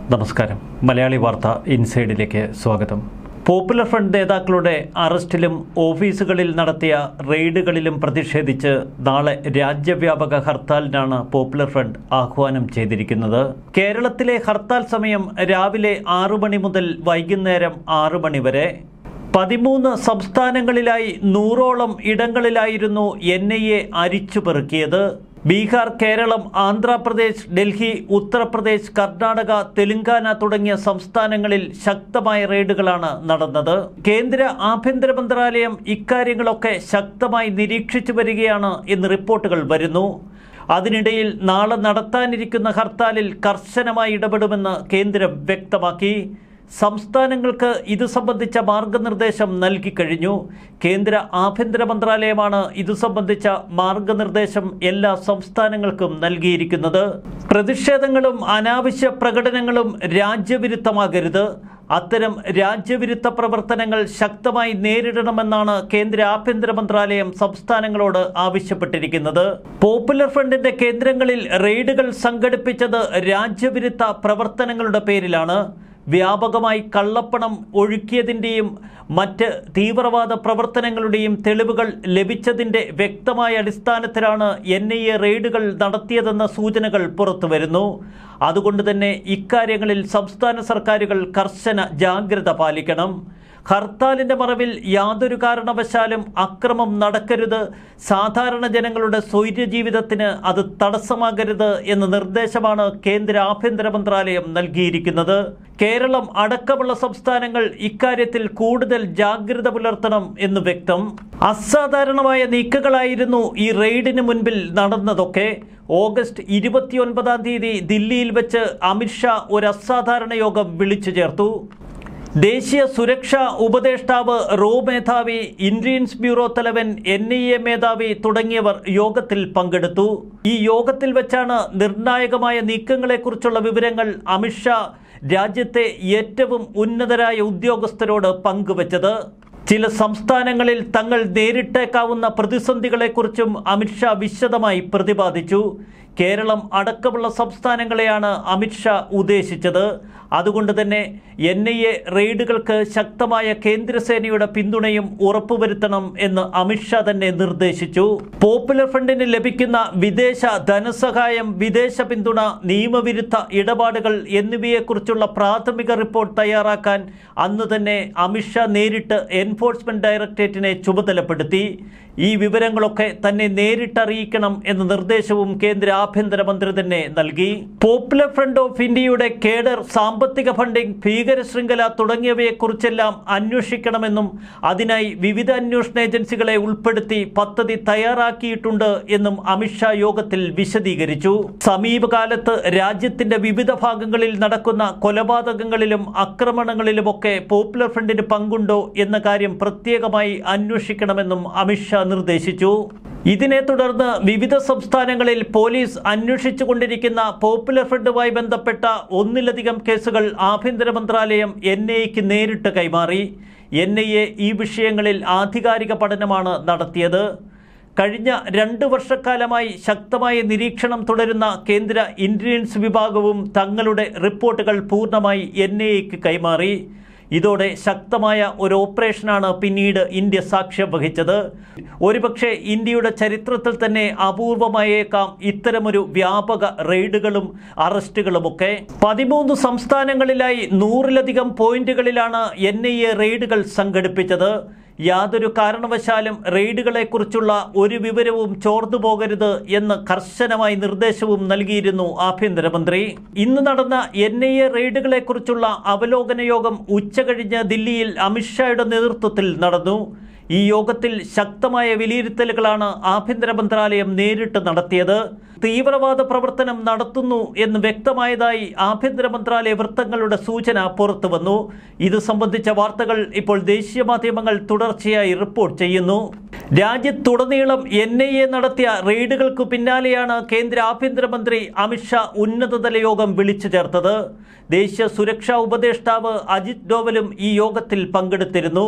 നമസ്കാരം മലയാളി വാർത്ത ഇൻസൈഡിലേക്ക് സ്വാഗതം പോപ്പുലർ ഫ്രണ്ട് നേതാക്കളുടെ അറസ്റ്റിലും ഓഫീസുകളിൽ നടത്തിയ റെയ്ഡുകളിലും പ്രതിഷേധിച്ച് നാളെ രാജ്യവ്യാപക ഹർത്താലിനാണ് പോപ്പുലർ ഫ്രണ്ട് ആഹ്വാനം ചെയ്തിരിക്കുന്നത് കേരളത്തിലെ ഹർത്താൽ സമയം രാവിലെ ആറു മണി മുതൽ വൈകുന്നേരം ആറു മണി വരെ പതിമൂന്ന് സംസ്ഥാനങ്ങളിലായി നൂറോളം ഇടങ്ങളിലായിരുന്നു എൻ ഐ എ അരിച്ചുപെറുക്കിയത് ബീഹാർ കേരളം ആന്ധ്രാപ്രദേശ് ഡൽഹി ഉത്തർപ്രദേശ് കർണാടക തെലങ്കാന തുടങ്ങിയ സംസ്ഥാനങ്ങളിൽ ശക്തമായ റെയ്ഡുകളാണ് നടന്നത് കേന്ദ്ര ആഭ്യന്തര മന്ത്രാലയം ഇക്കാര്യങ്ങളൊക്കെ ശക്തമായി നിരീക്ഷിച്ചു വരികയാണ് എന്ന് റിപ്പോർട്ടുകൾ വരുന്നു അതിനിടയിൽ നാളെ നടത്താനിരിക്കുന്ന ഹർത്താലിൽ കർശനമായി ഇടപെടുമെന്ന് കേന്ദ്രം വ്യക്തമാക്കി സംസ്ഥാനങ്ങൾക്ക് ഇത് സംബന്ധിച്ച മാർഗനിർദ്ദേശം നൽകിക്കഴിഞ്ഞു കേന്ദ്ര ആഭ്യന്തര മന്ത്രാലയമാണ് ഇത് സംബന്ധിച്ച മാർഗനിർദ്ദേശം എല്ലാ സംസ്ഥാനങ്ങൾക്കും നൽകിയിരിക്കുന്നത് പ്രതിഷേധങ്ങളും അനാവശ്യ പ്രകടനങ്ങളും രാജ്യവിരുദ്ധമാകരുത് അത്തരം രാജ്യവിരുദ്ധ പ്രവർത്തനങ്ങൾ ശക്തമായി നേരിടണമെന്നാണ് കേന്ദ്ര ആഭ്യന്തര മന്ത്രാലയം സംസ്ഥാനങ്ങളോട് ആവശ്യപ്പെട്ടിരിക്കുന്നത് പോപ്പുലർ ഫ്രണ്ടിന്റെ കേന്ദ്രങ്ങളിൽ റെയ്ഡുകൾ സംഘടിപ്പിച്ചത് രാജ്യവിരുദ്ധ പ്രവർത്തനങ്ങളുടെ പേരിലാണ് വ്യാപകമായി കള്ളപ്പണം ഒഴുക്കിയതിൻ്റെയും മറ്റ് തീവ്രവാദ പ്രവർത്തനങ്ങളുടെയും തെളിവുകൾ ലഭിച്ചതിൻ്റെ വ്യക്തമായ അടിസ്ഥാനത്തിലാണ് എൻ ഐ എ റെയ്ഡുകൾ നടത്തിയതെന്ന സൂചനകൾ പുറത്തുവരുന്നു അതുകൊണ്ട് തന്നെ ഇക്കാര്യങ്ങളിൽ സംസ്ഥാന സർക്കാരുകൾ കർശന ജാഗ്രത പാലിക്കണം ഹർത്താലിന്റെ മറവിൽ യാതൊരു കാരണവശാലും അക്രമം നടക്കരുത് സാധാരണ ജനങ്ങളുടെ സ്വൈര്യജീവിതത്തിന് അത് തടസ്സമാകരുത് എന്ന നിർദ്ദേശമാണ് കേന്ദ്ര ആഭ്യന്തര മന്ത്രാലയം നൽകിയിരിക്കുന്നത് കേരളം അടക്കമുള്ള സംസ്ഥാനങ്ങൾ ഇക്കാര്യത്തിൽ കൂടുതൽ ജാഗ്രത പുലർത്തണം എന്ന് വ്യക്തം അസാധാരണമായ നീക്കങ്ങളായിരുന്നു ഈ റെയ്ഡിന് മുൻപിൽ നടന്നതൊക്കെ ഓഗസ്റ്റ് ഇരുപത്തിയൊൻപതാം തീയതി ദില്ലിയിൽ വെച്ച് അമിത്ഷാ ഒരു അസാധാരണ യോഗം വിളിച്ചു ചേർത്തു ദേശീയ സുരക്ഷാ ഉപദേഷ്ടാവ് റോ മേധാവി ഇന്റലിജൻസ് ബ്യൂറോ തലവൻ എൻ ഐ എ മേധാവി തുടങ്ങിയവർ യോഗത്തിൽ പങ്കെടുത്തു ഈ യോഗത്തിൽ വെച്ചാണ് നിർണായകമായ നീക്കങ്ങളെക്കുറിച്ചുള്ള വിവരങ്ങൾ അമിത്ഷാ രാജ്യത്തെ ഏറ്റവും ഉന്നതരായ ഉദ്യോഗസ്ഥരോട് പങ്കുവച്ചത് ചില സംസ്ഥാനങ്ങളിൽ തങ്ങൾ നേരിട്ടേക്കാവുന്ന പ്രതിസന്ധികളെക്കുറിച്ചും അമിത്ഷാ വിശദമായി പ്രതിപാദിച്ചു കേരളം അടക്കമുള്ള സംസ്ഥാനങ്ങളെയാണ് അമിത്ഷാ ഉദ്ദേശിച്ചത് അതുകൊണ്ട് തന്നെ എൻ ഐ എ റെയ്ഡുകൾക്ക് ശക്തമായ കേന്ദ്രസേനയുടെ പിന്തുണയും ഉറപ്പുവരുത്തണം എന്ന് അമിത്ഷാ തന്നെ നിർദ്ദേശിച്ചു പോപ്പുലർ ഫ്രണ്ടിന് ലഭിക്കുന്ന വിദേശ ധനസഹായം വിദേശ പിന്തുണ നിയമവിരുദ്ധ ഇടപാടുകൾ എന്നിവയെക്കുറിച്ചുള്ള പ്രാഥമിക റിപ്പോർട്ട് തയ്യാറാക്കാൻ അന്ന് തന്നെ അമിത്ഷാ നേരിട്ട് എൻഫോഴ്സ്മെന്റ് ഡയറക്ടറേറ്റിനെ ചുമതലപ്പെടുത്തി ഈ വിവരങ്ങളൊക്കെ തന്നെ നേരിട്ടറിയിക്കണം എന്ന നിർദ്ദേശവും കേന്ദ്ര ആഭ്യന്തരമന്ത്രി തന്നെ നൽകി പോപ്പുലർ ഫ്രണ്ട് ഓഫ് ഇന്ത്യയുടെ കേഡർ സാമ്പത്തിക ഫണ്ടിംഗ് ഭീകര ശൃംഖല തുടങ്ങിയവയെക്കുറിച്ചെല്ലാം അന്വേഷിക്കണമെന്നും അതിനായി വിവിധ അന്വേഷണ ഏജൻസികളെ ഉൾപ്പെടുത്തി പദ്ധതി തയ്യാറാക്കിയിട്ടുണ്ട് എന്നും അമിത്ഷാ യോഗത്തിൽ വിശദീകരിച്ചു സമീപകാലത്ത് രാജ്യത്തിന്റെ വിവിധ ഭാഗങ്ങളിൽ നടക്കുന്ന കൊലപാതകങ്ങളിലും ആക്രമണങ്ങളിലുമൊക്കെ പോപ്പുലർ ഫ്രണ്ടിന് പങ്കുണ്ടോ എന്ന കാര്യം പ്രത്യേകമായി അന്വേഷിക്കണമെന്നും അമിത്ഷാ നിർദ്ദേശിച്ചു ഇതിനെ തുടർന്ന് വിവിധ സംസ്ഥാനങ്ങളിൽ പോലീസ് അന്വേഷിച്ചുകൊണ്ടിരിക്കുന്ന പോപ്പുലർ ഫ്രണ്ടുമായി ബന്ധപ്പെട്ട ഒന്നിലധികം കേസുകൾ ആഭ്യന്തര മന്ത്രാലയം എൻ ഐക്ക് നേരിട്ട് കൈമാറി എൻ ഐ എ ഈ വിഷയങ്ങളിൽ ആധികാരിക പഠനമാണ് നടത്തിയത് കഴിഞ്ഞ രണ്ട് വർഷക്കാലമായി ശക്തമായ നിരീക്ഷണം തുടരുന്ന കേന്ദ്ര ഇന്റലിജൻസ് വിഭാഗവും തങ്ങളുടെ റിപ്പോർട്ടുകൾ പൂർണ്ണമായി എൻ ഐ എക്ക് കൈമാറി ഇതോടെ ശക്തമായ ഒരു ഓപ്പറേഷനാണ് പിന്നീട് ഇന്ത്യ സാക്ഷ്യം വഹിച്ചത് ഒരുപക്ഷെ ഇന്ത്യയുടെ ചരിത്രത്തിൽ തന്നെ അപൂർവമായേക്കാം ഇത്തരമൊരു വ്യാപക റെയ്ഡുകളും അറസ്റ്റുകളുമൊക്കെ പതിമൂന്ന് സംസ്ഥാനങ്ങളിലായി നൂറിലധികം പോയിന്റുകളിലാണ് എൻ ഐ എ റെയ്ഡുകൾ സംഘടിപ്പിച്ചത് യാതൊരു കാരണവശാലും റെയ്ഡുകളെക്കുറിച്ചുള്ള ഒരു വിവരവും ചോർന്നു പോകരുത് എന്ന് കർശനമായി നിർദ്ദേശവും നൽകിയിരുന്നു ആഭ്യന്തരമന്ത്രി ഇന്ന് നടന്ന എൻ ഐ എ റെയ്ഡുകളെക്കുറിച്ചുള്ള അവലോകന യോഗം ഉച്ചകഴിഞ്ഞ് ദില്ലിയിൽ അമിത്ഷായുടെ നേതൃത്വത്തിൽ നടന്നു ഈ യോഗത്തിൽ ശക്തമായ വിലയിരുത്തലുകളാണ് ആഭ്യന്തര മന്ത്രാലയം നേരിട്ട് നടത്തിയത് തീവ്രവാദ പ്രവർത്തനം നടത്തുന്നു എന്ന് വ്യക്തമായതായി ആഭ്യന്തര മന്ത്രാലയ വൃത്തങ്ങളുടെ സൂചന പുറത്തുവന്നു ഇത് സംബന്ധിച്ച വാർത്തകൾ ഇപ്പോൾ ദേശീയ മാധ്യമങ്ങൾ തുടർച്ചയായി റിപ്പോർട്ട് ചെയ്യുന്നു രാജ്യത്തുടനീളം എൻ ഐ എ നടത്തിയ റെയ്ഡുകൾക്ക് പിന്നാലെയാണ് കേന്ദ്ര ആഭ്യന്തരമന്ത്രി അമിത്ഷാ ഉന്നതതല യോഗം വിളിച്ചു ചേർത്തത് ദേശീയ സുരക്ഷാ ഉപദേഷ്ടാവ് അജിത് ഡോവലും ഈ യോഗത്തിൽ പങ്കെടുത്തിരുന്നു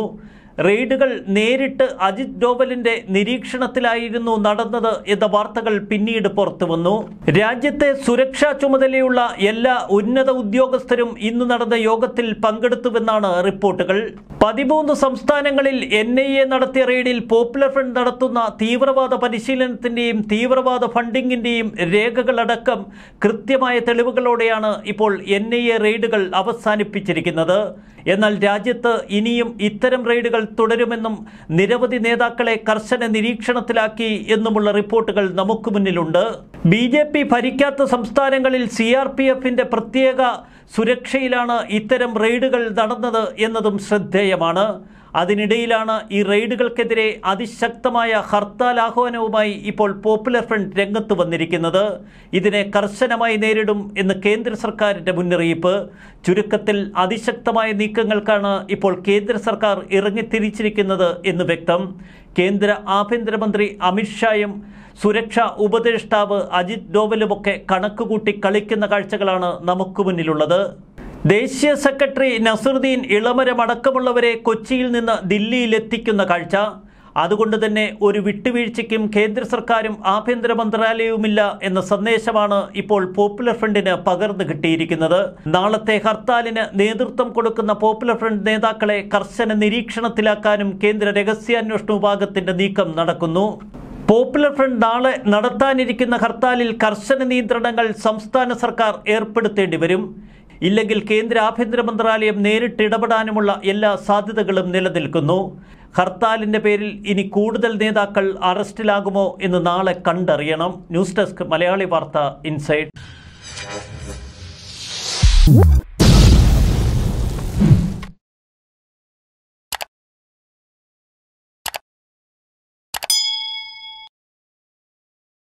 റെയ്ഡുകൾ നേരിട്ട് അജിത് ഡോവലിന്റെ നിരീക്ഷണത്തിലായിരുന്നു നടന്നത് എന്ന വാർത്തകൾ പിന്നീട് പുറത്തു വന്നു രാജ്യത്തെ സുരക്ഷാ ചുമതലയുള്ള എല്ലാ ഉന്നത ഉദ്യോഗസ്ഥരും ഇന്ന് നടന്ന യോഗത്തിൽ പങ്കെടുത്തുവെന്നാണ് റിപ്പോർട്ടുകൾ പതിമൂന്ന് സംസ്ഥാനങ്ങളിൽ എൻ ഐ എ നടത്തിയ റെയ്ഡിൽ പോപ്പുലർ ഫ്രണ്ട് നടത്തുന്ന തീവ്രവാദ പരിശീലനത്തിന്റെയും തീവ്രവാദ ഫണ്ടിങ്ങിന്റെയും രേഖകളടക്കം കൃത്യമായ തെളിവുകളോടെയാണ് ഇപ്പോൾ എൻ ഐ എ റെയ്ഡുകൾ അവസാനിപ്പിച്ചിരിക്കുന്നത് എന്നാൽ രാജ്യത്ത് ഇനിയും ഇത്തരം റെയ്ഡുകൾ തുടരുമെന്നും നിരവധി നേതാക്കളെ കർശന നിരീക്ഷണത്തിലാക്കി എന്നുമുള്ള റിപ്പോർട്ടുകൾ നമുക്ക് മുന്നിലുണ്ട് ബി ജെ പി ഭരിക്കാത്ത സംസ്ഥാനങ്ങളിൽ സി ആർ പി എഫിന്റെ പ്രത്യേക സുരക്ഷയിലാണ് ഇത്തരം റെയ്ഡുകൾ നടന്നത് എന്നതും ശ്രദ്ധേയമാണ് അതിനിടയിലാണ് ഈ റെയ്ഡുകൾക്കെതിരെ അതിശക്തമായ ഹർത്താൽ ആഹ്വാനവുമായി ഇപ്പോൾ പോപ്പുലർ ഫ്രണ്ട് രംഗത്ത് വന്നിരിക്കുന്നത് ഇതിനെ കർശനമായി നേരിടും എന്ന് കേന്ദ്ര സർക്കാരിന്റെ മുന്നറിയിപ്പ് ചുരുക്കത്തിൽ അതിശക്തമായ നീക്കങ്ങൾക്കാണ് ഇപ്പോൾ കേന്ദ്ര സർക്കാർ ഇറങ്ങിത്തിരിച്ചിരിക്കുന്നത് എന്ന് വ്യക്തം കേന്ദ്ര ആഭ്യന്തരമന്ത്രി അമിത്ഷായും സുരക്ഷാ ഉപദേഷ്ടാവ് അജിത് ഡോവലുമൊക്കെ കണക്കുകൂട്ടി കളിക്കുന്ന കാഴ്ചകളാണ് നമുക്ക് മുന്നിലുള്ളത് ദേശീയ സെക്രട്ടറി നസറുദ്ദീൻ ഇളമരം അടക്കമുള്ളവരെ കൊച്ചിയിൽ നിന്ന് ദില്ലിയിൽ എത്തിക്കുന്ന കാഴ്ച അതുകൊണ്ട് തന്നെ ഒരു വിട്ടുവീഴ്ചയ്ക്കും കേന്ദ്ര സർക്കാരും ആഭ്യന്തര മന്ത്രാലയവുമില്ല എന്ന സന്ദേശമാണ് ഇപ്പോൾ പോപ്പുലർ ഫ്രണ്ടിന് പകർന്നു കിട്ടിയിരിക്കുന്നത് നാളത്തെ ഹർത്താലിന് നേതൃത്വം കൊടുക്കുന്ന പോപ്പുലർ ഫ്രണ്ട് നേതാക്കളെ കർശന നിരീക്ഷണത്തിലാക്കാനും കേന്ദ്ര രഹസ്യാന്വേഷണ വിഭാഗത്തിന്റെ നീക്കം നടക്കുന്നു പോപ്പുലർ ഫ്രണ്ട് നാളെ നടത്താനിരിക്കുന്ന ഹർത്താലിൽ കർശന നിയന്ത്രണങ്ങൾ സംസ്ഥാന സർക്കാർ ഏർപ്പെടുത്തേണ്ടി വരും ഇല്ലെങ്കിൽ കേന്ദ്ര ആഭ്യന്തര മന്ത്രാലയം നേരിട്ട് ഇടപെടാനുമുള്ള എല്ലാ സാധ്യതകളും നിലനിൽക്കുന്നു ഹർത്താലിന്റെ പേരിൽ ഇനി കൂടുതൽ നേതാക്കൾ അറസ്റ്റിലാകുമോ എന്ന് നാളെ കണ്ടറിയണം ന്യൂസ് ഡെസ്ക് മലയാളി വാർത്ത ഇൻസൈഡ്